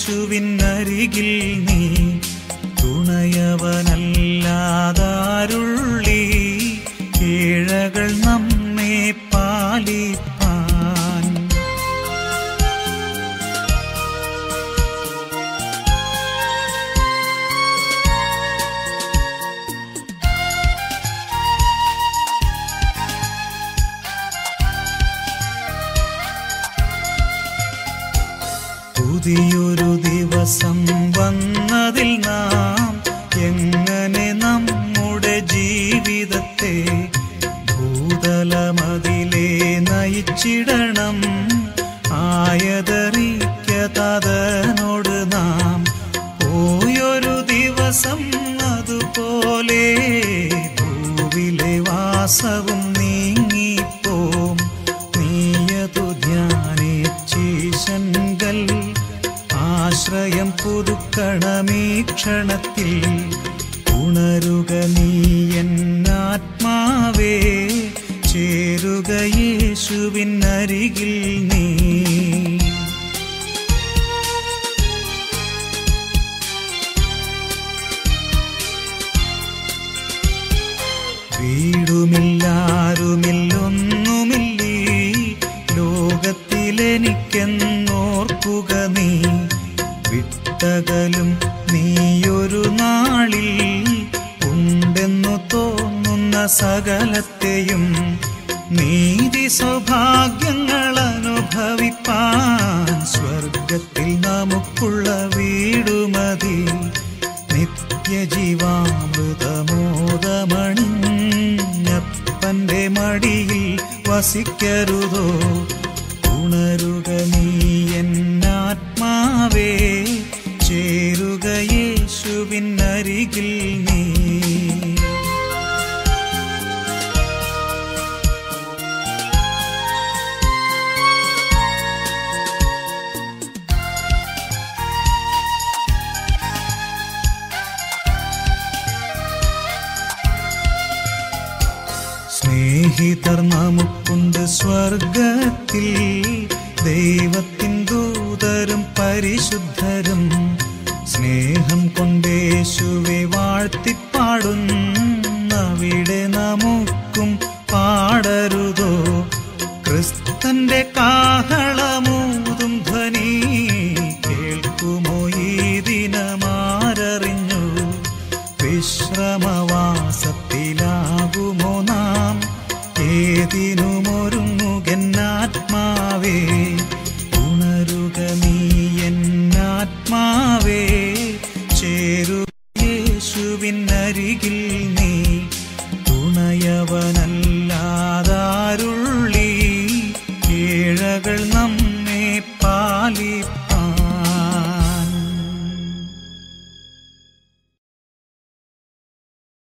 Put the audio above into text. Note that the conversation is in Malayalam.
യേശുവിനരികിൽ നീ തുണയവനല്ലാതാരുള്ളി കീഴകൾ നമ്മെ പാലിപ്പാൻ പുതിയൊരു ദിവസം വന്നതിൽ നാം എങ്ങനെ നമ്മുടെ ജീവിതത്തെ ഭൂതലമതിലെ നയിച്ചിടണം ആയതറിക്കതനോട് നാം പോയൊരു ദിവസം അതുപോലെ ഭൂവിലെ വാസവും നീങ്ങിപ്പോം നീയതു ധ്യാനിച്ചീശങ്കൽ ആശ്രയം പുതുക്കണമീ ക്ഷണത്തിൽ ഉണരുക നീ എന്നാത്മാവേ ചേരുക യേശുവിനരികിൽ നീ വീടുമില്ലാരുമില്ലൊന്നുമില്ലീ ലോകത്തിലെനിക്കെന്നോർക്കുക നീ വിട്ടകലും നീയൊരു നാളിൽ ഉണ്ടെന്നു തോന്നുന്ന സകലത്തെയും നീതി സൗഭാഗ്യങ്ങൾ അനുഭവിപ്പാൻ സ്വർഗത്തിൽ നമുക്കുള്ള വീടുമതി നിത്യജീവാമൃതമോദമണിഞ്ഞപ്പന്റെ മടിയിൽ വസിക്കരുതോ ഉണരുക നീ എന്നാത്മാവേ ചേരുക യേശുവിനരികിൽ നീ സ്നേഹിതർ നമുക്കുണ്ട് സ്വർഗത്തിൽ ദൈവത്തിൻ ദൂതരും പരിശുദ്ധരും സ്നേഹം കൊണ്ടേശുവെ വാഴ്ത്തിപ്പാടുന്നവിടെ നമുക്കും പാടരുതോ ക്രിസ്തന്റെ കാഹളമൂതും ധ്വനി കേൾക്കുമോ ഈ ദിനമാരറിഞ്ഞു വിശ്രമവാസത്തിലാകുമോ നാം ഏതിനുമൊരുങ്ങുകെന്നാത്മാവേ ഉണരുക നീ എന്നാത്മാവേ ചേരുക യേശുവിനരികിൽ നീ തുണയവനല്ലാതാരുള്ളി കീഴകൾ നമ്മെ പാലിപ്പ